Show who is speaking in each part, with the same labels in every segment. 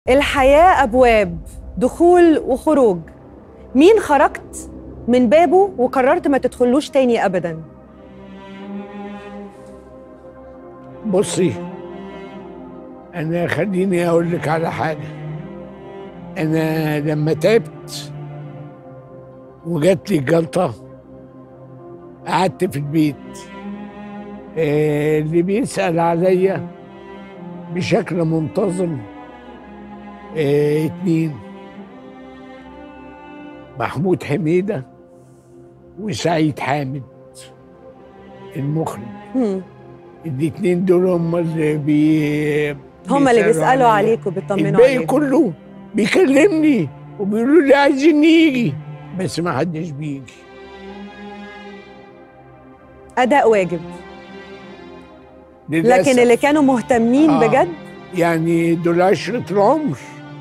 Speaker 1: الحياة أبواب دخول وخروج مين خرجت من بابه وقررت ما تدخلوش تاني أبدا
Speaker 2: بصي انا خليني اقول لك على حاجه انا لما تعبت وجات لي الجلطه قعدت في البيت آه، اللي بيسال عليا بشكل منتظم آه، اتنين محمود حميده وسعيد حامد المخرج
Speaker 1: هم.
Speaker 2: الاتنين دول هم اللي بي
Speaker 1: هم اللي بيسألوا
Speaker 2: عليا.
Speaker 1: عليك وبيطمنوا
Speaker 2: الباقي
Speaker 1: عليك
Speaker 2: كله بيكلمني وبيقولوا لي عايزين نيجي بس ما حدش بيجي
Speaker 1: أداء واجب
Speaker 2: للأسف.
Speaker 1: لكن اللي كانوا مهتمين
Speaker 2: آه.
Speaker 1: بجد
Speaker 2: يعني دول عشرة العمر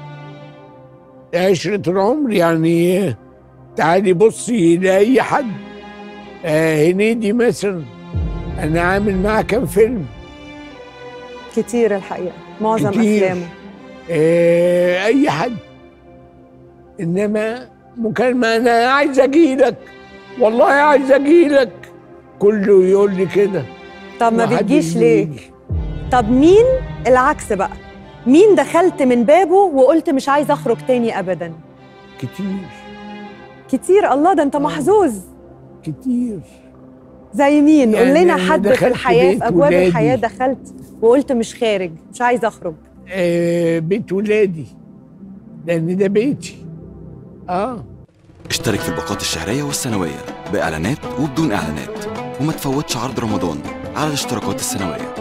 Speaker 2: عشرة العمر يعني تعالي بصي لأي حد آه هنيدي مثلا أنا عامل معاه كام فيلم
Speaker 1: كتير الحقيقة معظم
Speaker 2: كتير.
Speaker 1: أفلامه
Speaker 2: آه أي حد إنما مكالمة أنا عايز أجيلك والله عايز أجيلك كله يقول لي كده
Speaker 1: طب ما
Speaker 2: ومحدش
Speaker 1: بتجيش ليه
Speaker 2: بيجي.
Speaker 1: طب مين العكس بقى مين دخلت من بابه وقلت مش عايز أخرج تاني أبدا
Speaker 2: كتير
Speaker 1: كتير الله ده أنت
Speaker 2: آه.
Speaker 1: محظوظ
Speaker 2: كتير
Speaker 1: زي مين قول
Speaker 2: يعني
Speaker 1: لنا
Speaker 2: أنا
Speaker 1: حد في
Speaker 2: دخلت
Speaker 1: الحياة
Speaker 2: بيت
Speaker 1: في أبواب
Speaker 2: ولادي.
Speaker 1: الحياة دخلت وقلت مش خارج مش عايز أخرج
Speaker 2: آه بيت ولادي لأن ده بيتي آه
Speaker 3: اشترك في الباقات الشهرية والسنوية بإعلانات وبدون إعلانات وما تفوتش عرض رمضان على الاشتراكات السنوية